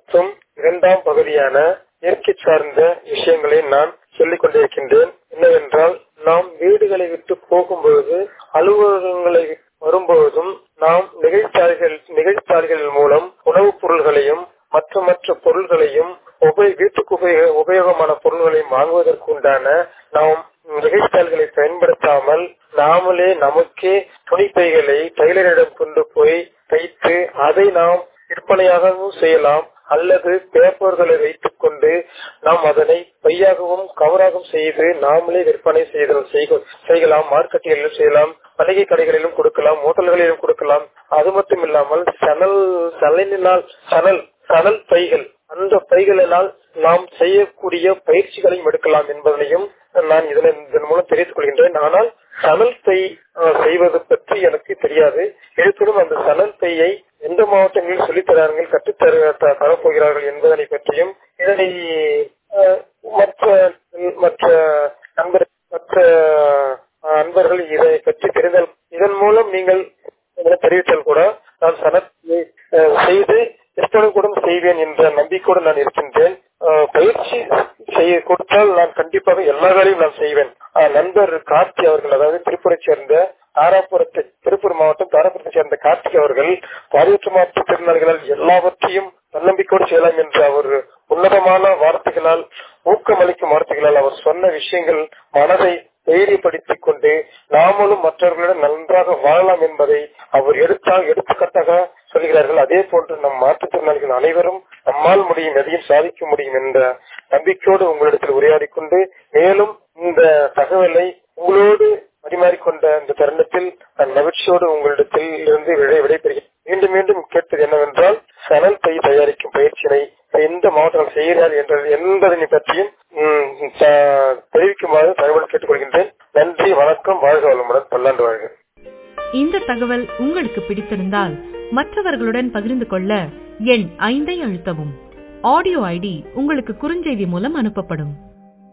மற்றும் இரண்டாம் பகுதியான இயற்கை சார்ந்த விஷயங்களை நான் சொல்லிக் கொண்டிருக்கின்றேன் என்னவென்றால் நாம் வீடுகளை விட்டு போகும்பொழுது அலுவலகங்களை வரும்பொழுதும் நாம் நிகழ்ச்சாலைகள் நிகழ்ச்சாலைகள் மூலம் உணவுப் பொருள்களையும் மற்ற மற்ற பொருள்களையும் உபய வீட்டுக்கு உபயோக உபயோகமான பொருள்களையும் வாங்குவதற்கு உண்டான நாம் நிகழ்ச்சாலைகளை பயன்படுத்தாமல் நாமளே நமக்கே துணிப்பைகளை டெய்லரிடம் கொண்டு போய் தைத்து அதை நாம் விற்பனையாகவும் செய்யலாம் அல்லது பேப்பர்களை வைத்துக் கொண்டு நாம் அதனை பையாகவும் கவராகவும் செய்து நாமளே விற்பனை செய்தல் செய்யலாம் மார்க்கெட்டிலும் செய்யலாம் மளிகை கடைகளிலும் கொடுக்கலாம் ஹோட்டல்களிலும் கொடுக்கலாம் அது மட்டும் இல்லாமல் சணல் சணலினால் சணல் சணல் பைகள் அந்த பைகளினால் நாம் செய்யக்கூடிய பயிற்சிகளையும் எடுக்கலாம் என்பதனையும் நான் இதன் இதன் மூலம் தெரிவித்துக் கொள்கின்றேன் ஆனால் சணல் பை செய்வது பற்றி எனக்கு தெரியாது இருப்பினும் அந்த சணல் பையை எந்த மாவட்டங்களில் சொல்லித்தரார்கள் கற்றுத்தர தரப்போகிறார்கள் என்பதனை பற்றியும் இதனை மற்ற மற்ற நண்பர் மற்ற அன்பர்கள் இதை பற்றி தெரிந்தால் இதன் மூலம் நீங்கள் தெரிவித்தால் கூட நான் சனத்தை செய்து விற்பனை கூட செய்வேன் என்ற நம்பிக்கையோடு நான் இருக்கின்றேன் பயிற்சி செய்ய கொடுத்தால் நான் கண்டிப்பாக எல்லா வேலையும் நான் செய்வேன் நண்பர் கார்த்தி அவர்கள் அதாவது திருப்பூரை சேர்ந்த தாராபுரத்தை திருப்பூர் மாவட்டம் தாராபுரத்தை சேர்ந்த கார்த்திக் அவர்கள் பார்வையற்ற மாற்றுத்திறனாளிகளால் எல்லாவற்றையும் தன்னம்பிக்கையோடு செய்யலாம் என்ற அவர் உன்னதமான வார்த்தைகளால் ஊக்கமளிக்கும் வார்த்தைகளால் அவர் சொன்ன விஷயங்கள் மனதை தைரியப்படுத்திக் கொண்டு நாமளும் மற்றவர்களுடன் நன்றாக வாழலாம் என்பதை அவர் எடுத்தால் எடுத்துக்காட்டாக சொல்கிறார்கள் அதே போன்று நம் மாற்றுத்திறனாளிகள் அனைவரும் நம்மால் முடியும் எதையும் சாதிக்க முடியும் என்ற நம்பிக்கையோடு உங்களிடத்தில் உரையாடி கொண்டு மேலும் இந்த தகவலை உங்களோடு பரிமாறிக்கொண்ட இந்த தருணத்தில் நான் மகிழ்ச்சியோடு உங்களிடத்தில் இருந்து விடை விடைபெறுகிறேன் மீண்டும் மீண்டும் கேட்பது என்னவென்றால் சணல் பை தயாரிக்கும் பயிற்சியினை எந்த மாவட்டங்கள் செய்கிறார் என்ற என்பதனை பற்றியும் தெரிவிக்குமாறு தகவல் கேட்டுக்கொள்கின்றேன் நன்றி வணக்கம் வாழ்க வளமுடன் பல்லாண்டு வாழ்க இந்த தகவல் உங்களுக்கு பிடித்திருந்தால் மற்றவர்களுடன் பகிர்ந்து கொள்ள எண் ஐந்தை அழுத்தவும் ஆடியோ ஐடி உங்களுக்கு குறுஞ்செய்தி மூலம் அனுப்பப்படும்